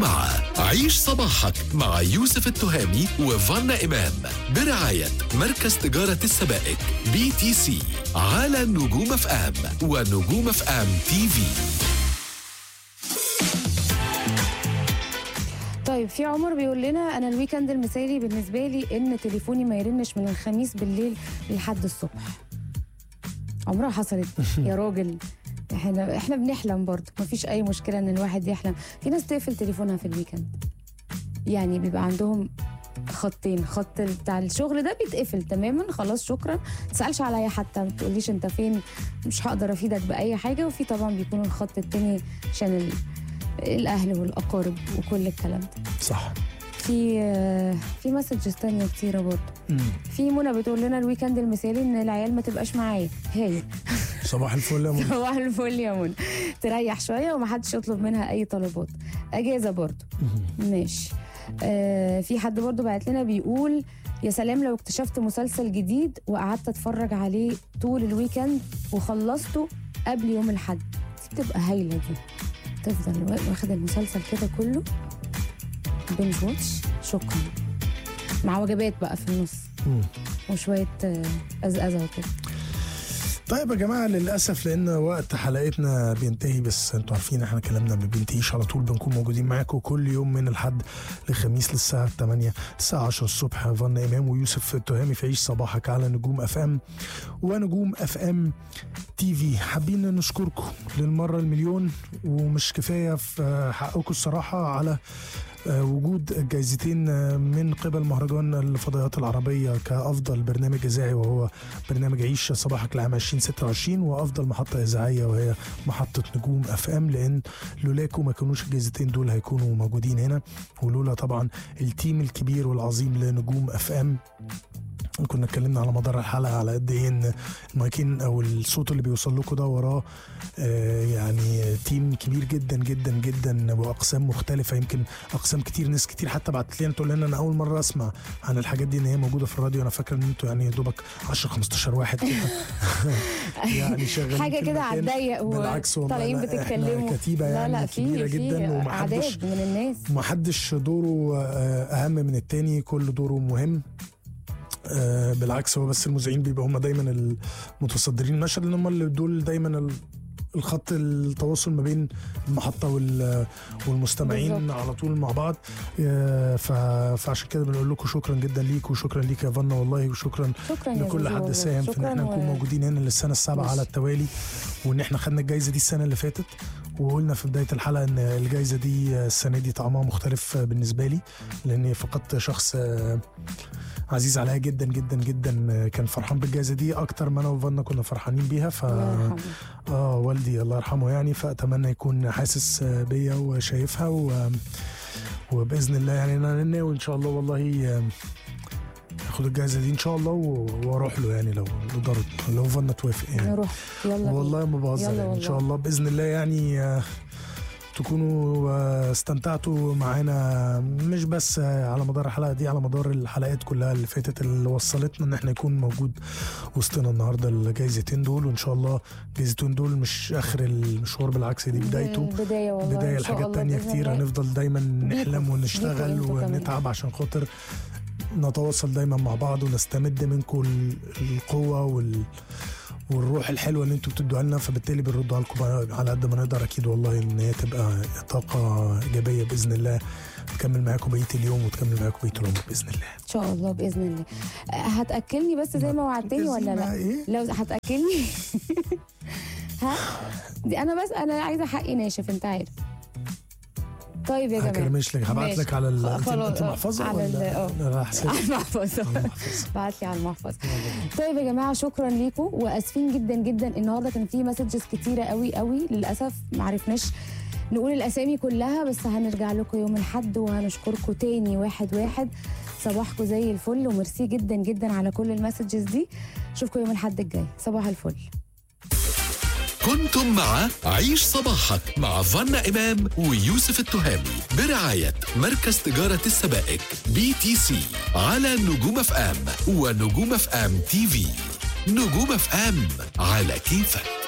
مع عيش صباحك مع يوسف التهامي وفانا إمام برعاية مركز تجارة السبائك بي تي سي على نجوم اف ام ونجوم اف ام تي في طيب في عمر بيقول لنا انا الويكند المثالي بالنسبه لي ان تليفوني ما يرنش من الخميس بالليل لحد الصبح عمرها حصلت يا راجل احنا احنا بنحلم برضه مفيش اي مشكله ان الواحد يحلم في ناس تقفل تليفونها في الويكند يعني بيبقى عندهم خطين خط بتاع الشغل ده بيتقفل تماما خلاص شكرا ما تسالش عليا حتى ما تقوليش انت فين مش هقدر افيدك باي حاجه وفي طبعا بيكون الخط التاني عشان ال... الاهل والاقارب وكل الكلام ده صح في آه، في مسجز تانية كتيرة برضه في منى بتقول لنا الويكند المثالي ان العيال ما تبقاش معايا هي صباح الفل يا منى صباح الفل يا منى تريح شوية ومحدش يطلب منها اي طلبات اجازة برضه ماشي آه في حد برضه بعت لنا بيقول يا سلام لو اكتشفت مسلسل جديد وقعدت اتفرج عليه طول الويكند وخلصته قبل يوم الحد دي بتبقى هايلة دي تفضل واخد المسلسل كده كله بنج واتش شكرا مع وجبات بقى في النص مم. وشوية آه، أزأزة وكده طيب يا جماعه للاسف لان وقت حلقتنا بينتهي بس انتوا عارفين احنا كلامنا ما بينتهيش على طول بنكون موجودين معاكم كل يوم من الحد للخميس للساعه 8 الساعه 10 الصبح فانا امام ويوسف التهامي في عيش صباحك على نجوم اف ام ونجوم اف ام تي في حابين نشكركم للمره المليون ومش كفايه في حقكم الصراحه على آه، وجود جايزتين آه، من قبل مهرجان الفضائيات العربية كأفضل برنامج إذاعي وهو برنامج عيش صباحك لعام 2026 وأفضل محطة إذاعية وهي محطة نجوم أف أم لأن لولاكم ما كانوش الجايزتين دول هيكونوا موجودين هنا ولولا طبعا التيم الكبير والعظيم لنجوم أف أم كنا اتكلمنا على مدار الحلقه على قد ايه ان المايكين او الصوت اللي بيوصل لكم ده وراه آه، يعني تيم كبير جدا جدا جدا واقسام مختلفه يمكن اقسام كتير ناس كتير حتى بعتت لي تقول لنا انا اول مره اسمع عن الحاجات دي ان هي موجوده في الراديو انا فاكر ان انتوا يعني يا دوبك 10 15 واحد كده يعني شغالين حاجة في كده على المكان. الضيق بالعكس والله وطالعين لا، إحنا بتتكلموا كتيبه لا يعني لا كبيره في جدا في ومحدش أعداد من الناس محدش دوره آه، اهم من التاني كل دوره مهم آه، بالعكس هو بس المذيعين بيبقوا هم دايما المتصدرين المشهد لان هم اللي دول دايما ال- الخط التواصل ما بين المحطة وال- والمستمعين بالظبط. على طول مع بعض آه، ف- فعشان كده بنقول لكم شكرا جدا ليك وشكرا ليك يا فنا والله وشكرا شكرا يا لكل زوزو حد والله. ساهم في ان شكراً احنا و- نكون موجودين هنا للسنه السابعه ماشي. على التوالي وان احنا خدنا الجائزه دي السنه اللي فاتت وقلنا في بدايه الحلقه ان الجائزه دي السنه دي طعمها مختلف بالنسبه لي لاني فقدت شخص آه، عزيز عليا جدا جدا جدا آه، كان فرحان بالجائزه دي اكتر ما انا وفنا كنا فرحانين بيها ف الله يرحمه اه والدي الله يرحمه يعني فاتمنى يكون حاسس آه، بيا وشايفها و... وباذن الله يعني انا ناوي ان شاء الله والله آه، اخد الجائزه دي ان شاء الله و- واروح له يعني لو لو ضرب لو فنا توافق يعني نروح يلا بينا. والله ما بهزر يلا يعني ان والله. شاء الله باذن الله يعني آه، تكونوا آه، استمتعتوا معانا مش بس آه، على مدار الحلقه دي على مدار الحلقات كلها اللي فاتت اللي وصلتنا ان احنا يكون موجود وسطنا النهارده الجايزتين دول وان شاء الله الجايزتين دول مش اخر المشوار بالعكس دي بدايته البداية والله بدايه إن شاء لحاجات الله تانية بإذن كتير الله. هنفضل دايما نحلم بيكوا ونشتغل انتوا كمان. ونتعب عشان خاطر نتواصل دايما مع بعض ونستمد منكم ال- القوه وال والروح الحلوه اللي انتوا بتدوها لنا فبالتالي بنردها لكم على قد ما نقدر اكيد والله ان هي تبقى طاقه ايجابيه باذن الله تكمل معاكم بقيه اليوم وتكمل معاكم بقيه العمر باذن الله ان شاء الله باذن الله آه، هتاكلني بس زي ما وعدتني ولا لا ايه لو هتاكلني ها دي انا بس انا عايزه حقي ناشف انت عارف طيب يا جماعه هكرمش لك هبعت ماشي. لك على ال... انت, خلاص، انت آه، محفظه على ال- ولا آه. لا هحسب على المحفظه على المحفظة. بعت لي على المحفظه طيب يا جماعه شكرا ليكم واسفين جدا جدا النهارده كان في مسجز كتيره قوي قوي للاسف ما عرفناش نقول الاسامي كلها بس هنرجع لكم يوم الاحد وهنشكركم تاني واحد واحد صباحكم زي الفل وميرسي جدا جدا على كل المسجز دي اشوفكم يوم الاحد الجاي صباح الفل كنتم مع عيش صباحك مع فانا إمام ويوسف التهامي برعاية مركز تجارة السبائك بي تي سي على نجوم اف ام ونجوم اف ام تي في نجوم اف ام على كيفك